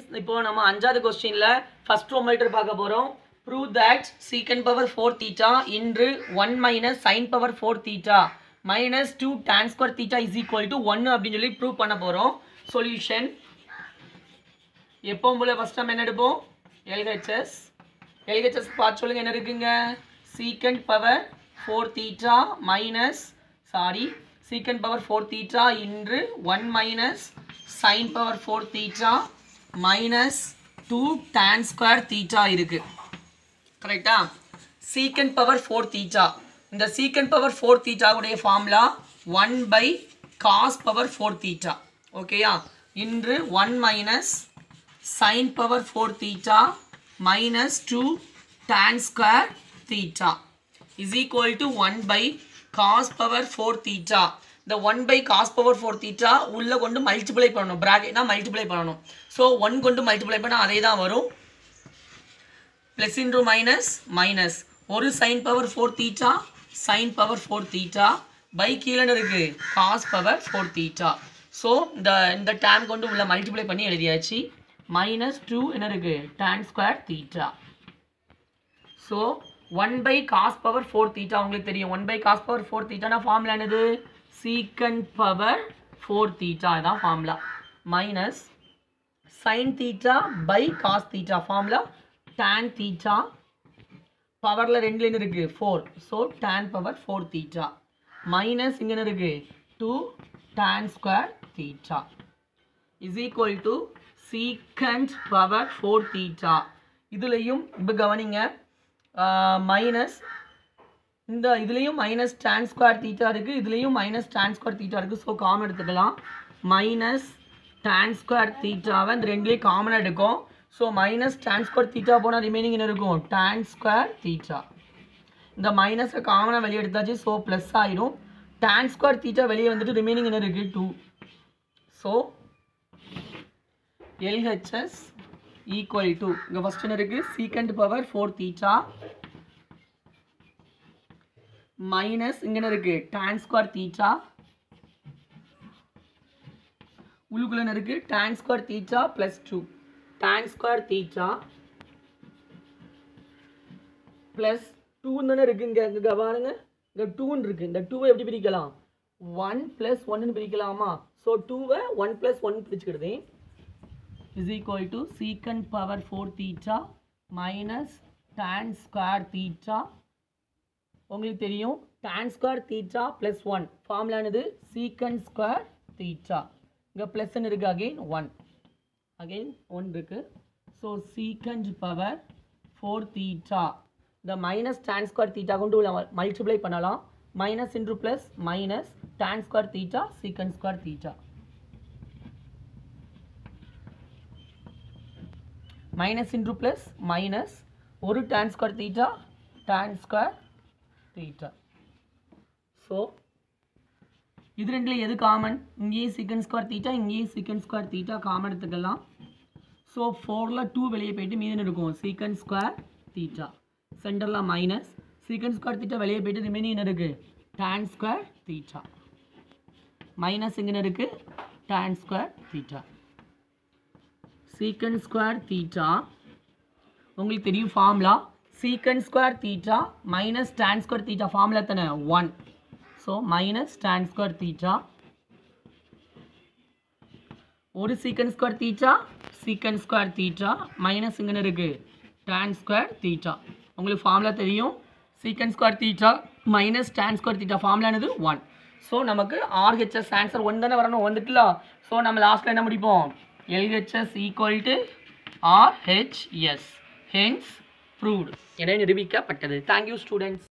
இப்போ நம்ம அஞ்சாவது கொஸ்டின்ல ஃபர்ஸ்ட் ரோமீட்டர் பார்க்க போறோம் prove that secant power four theta into one minus sine power four theta minus two tan square theta is equal to ஒன்று அப்படின்னு சொல்லி ப்ரூவ் பண்ண போறோம் சொல்யூஷன் எப்பவும் போல ஃபர்ஸ்ட் நம்ம என்ன எடுப்போம் எல்ஹெச்எஸ் எல்ஹெச்எஸ் பார்த்து சொல்லுங்க என்ன இருக்குங்க secant power four theta minus sorry secant power four theta into one minus sine power four theta minus two tan square theta இருக்கு கரெக்டா சீக்கண்ட் பவர் ஃபோர் தீட்டா இந்த சீக்கண்ட் பவர் ஃபோர் தீட்டாவுடைய formula one by cos power four theta ஓகேயா into one minus sin power 4 theta minus 2 tan square theta is equal to 1 by cos power 4 theta இந்த 1 by cos power 4 theta உள்ள கொண்டு multiply பண்ணணும் பிராக்கெட்னா multiply பண்ணணும் so one கொண்டு multiply பண்ணால் அதே தான் வரும் ப்ளஸ் இன்ட்ரு மைனஸ் மைனஸ் ஒரு sine power four theta sine power four theta by கீழே இருக்கு cos power four theta so இந்த இந்த டேம் கொண்டு உள்ள மல்டிப்ளை பண்ணி எழுதியாச்சு மைனஸ் டூ என்ன இருக்கு tan square theta so one by cos power four theta உங்களுக்கு தெரியும் one by cos power four தீட்டானா ஃபார்முலா என்னது சீக்கண்ட் பவர் ஃபோர் தீட்டா இதான் formula minus sine theta by cos theta formula tan theta பவரில் ரெண்டுல என்ன இருக்கு four so tan power four theta minus இங்கே என்ன இருக்கு two tan square theta is equal to secant power four theta இதுலேயும் இப்போ கவனிங்க மைனஸ் இந்த இதுலேயும் மைனஸ் டேன் ஸ்கொயர் தீட்டா இருக்குது இதுலேயும் மைனஸ் டேன் ஸ்கொயர் தீட்டா இருக்குது ஸோ காமன் எடுத்துக்கலாம் மைனஸ் டேன் ஸ்கொயர் தீட்டாவை இந்த ரெண்டுலேயும் காமனாக எடுக்கும் so minus tan square theta போனால் ரிமைனிங் என்ன இருக்கும் டேன் ஸ்கொயர் தீட்டா இந்த மைனஸை காமனாக வெளியே எடுத்தாச்சு ஸோ ப்ளஸ் ஆயிடும் டேன் ஸ்கொயர் தீட்டா வெளியே வந்துட்டு ரிமைனிங் என்ன இருக்குது two so LHS equal to இங்கே ஃபஸ்ட் என்ன இருக்குது secant power four theta minus இங்கே என்ன இருக்குது டேன் ஸ்கொயர் தீட்டா உள்ளுக்குள்ள என்ன இருக்குது tan square theta plus two tan square theta plus டூன்னு தானே இருக்குது இங்கே இங்கே பாருங்க இங்கே டூன்னு இருக்குது இந்த டூவை எப்படி பிரிக்கலாம் ஒன் ப்ளஸ் ஒன்னு பிரிக்கலாமா ஸோ டூவை ஒன் ப்ளஸ் ஒன் பிரிச்சுக்கிடுது is equal to secant power 4 theta minus tan square theta உங்களுக்கு தெரியும் tan square theta plus 1 ஃபார்முலானது secant square theta இங்கே ப்ளஸ் இருக்கு அகைன் ஒன் அகைன் ஒன் இருக்கு ஸோ secant power 4 theta இந்த மைனஸ் tan square theta கொண்டு உள்ள மல்டிப்ளை பண்ணலாம் minus into plus minus tan square theta secant square theta minus into plus minus ஒரு tan square theta tan square theta so இது ரெண்டில் எது common இங்கேயும் secant square theta இங்கேயும் சீக்கன் ஸ்கொயர் தீட்டா காமன் எடுத்துக்கலாம் ஸோ ஃபோரில் two வெளியே போயிட்டு மீதம் இருக்கும் சீக்கன் ஸ்கொயர் தீட்டா சென்டரில் மைனஸ் சீக்கன் ஸ்கொயர் தீட்டா வெளியே போயிட்டு ரிமைனிங் என்ன இருக்குது டேன் ஸ்கொயர் தீட்டா மைனஸ் இங்கே இருக்குது tan square theta secant square theta உங்களுக்கு தெரியும் formula secant square theta minus tan square theta formula தானே one so minus tan square theta ஒரு secant square theta secant square theta minus இங்கே இருக்குது tan square theta உங்களுக்கு formula தெரியும் secant square theta minus tan square theta ஃபார்முலானது one so நமக்கு RHS answer one தானே வரணும் வந்துட்டுல ஸோ நம்ம லாஸ்ட்டில் என்ன முடிப்போம் LHS equal to RHS hence proved என நிரூபிக்கப்பட்டது தேங்க்யூ ஸ்டூடெண்ட்ஸ்